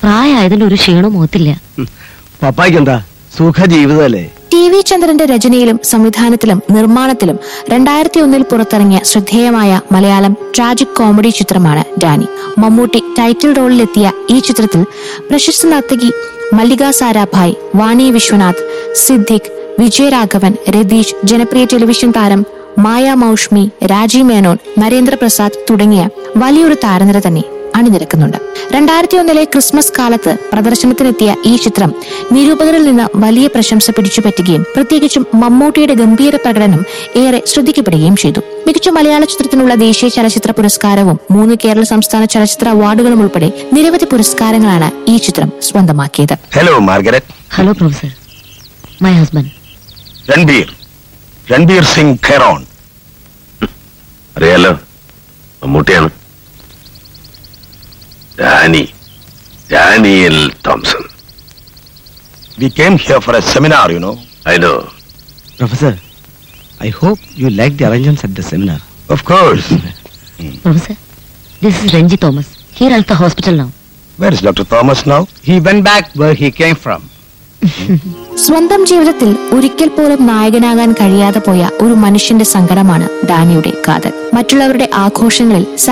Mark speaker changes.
Speaker 1: പ്രായമായതിന്റെ ഒരു ക്ഷീണം മുഖത്തില്ല
Speaker 2: പപ്പായ്ക്ക് എന്താ സുഖ ജീവിതമല്ലേ
Speaker 3: ടി വി ചന്ദ്രന്റെ രചനയിലും സംവിധാനത്തിലും നിർമ്മാണത്തിലും രണ്ടായിരത്തി ഒന്നിൽ പുറത്തിറങ്ങിയ ശ്രദ്ധേയമായ മലയാളം ട്രാജിക് കോമഡി ചിത്രമാണ് ഡാനി മമ്മൂട്ടി ടൈറ്റിൽ റോളിലെത്തിയ ഈ ചിത്രത്തിൽ പ്രശസ്ത നർത്തകി മല്ലിക സാരാഭായ് വാണി വിശ്വനാഥ് സിദ്ദിഖ് വിജയരാഘവൻ രതീഷ് ജനപ്രിയ ടെലിവിഷൻ താരം മായ മൗഷ്മി രാജീവ് മേനോൻ നരേന്ദ്രപ്രസാദ് തുടങ്ങിയ വലിയൊരു താരനിര തന്നെ അണിനിരക്കുന്നുണ്ട് രണ്ടായിരത്തി ഒന്നിലെ ക്രിസ്മസ് കാലത്ത് പ്രദർശനത്തിനെത്തിയ ഈ ചിത്രം നിരൂപകരിൽ നിന്ന് വലിയ പ്രശംസ പിടിച്ചുപറ്റുകയും പ്രത്യേകിച്ചും മമ്മൂട്ടിയുടെ ഗംഭീര പ്രകടനം ഏറെ ശ്രദ്ധിക്കപ്പെടുകയും ചെയ്തു മികച്ച മലയാള ചിത്രത്തിനുള്ള ദേശീയ ചലച്ചിത്ര പുരസ്കാരവും മൂന്ന് കേരള സംസ്ഥാന ചലച്ചിത്ര അവാർഡുകളും ഉൾപ്പെടെ നിരവധി പുരസ്കാരങ്ങളാണ് ഈ ചിത്രം സ്വന്തമാക്കിയത്
Speaker 4: hello Margaret
Speaker 1: hello professor my husband
Speaker 4: Ranbir Ranbir Singh Kheron അറിയാലോ മമ്മൂട്ടിയാണ് Danny Daniel Thomson we came here for a seminar you know I know
Speaker 2: professor I hope you like the arrangements at the seminar
Speaker 4: of course
Speaker 1: professor this is Ranji Thomas here അൽത്ത hospital now
Speaker 4: where is doctor Thomas now
Speaker 5: He went back where he came from.
Speaker 3: സ്വന്തം ജീവിതത്തിൽ ഒരിക്കൽ പോലും നായകനാകാൻ കഴിയാതെ പോയ ഒരു മനുഷ്യന്റെ സങ്കടമാണ് ഡാനിയുടെ കാതൽ മറ്റുള്ളവരുടെ ആഘോഷങ്ങളിൽ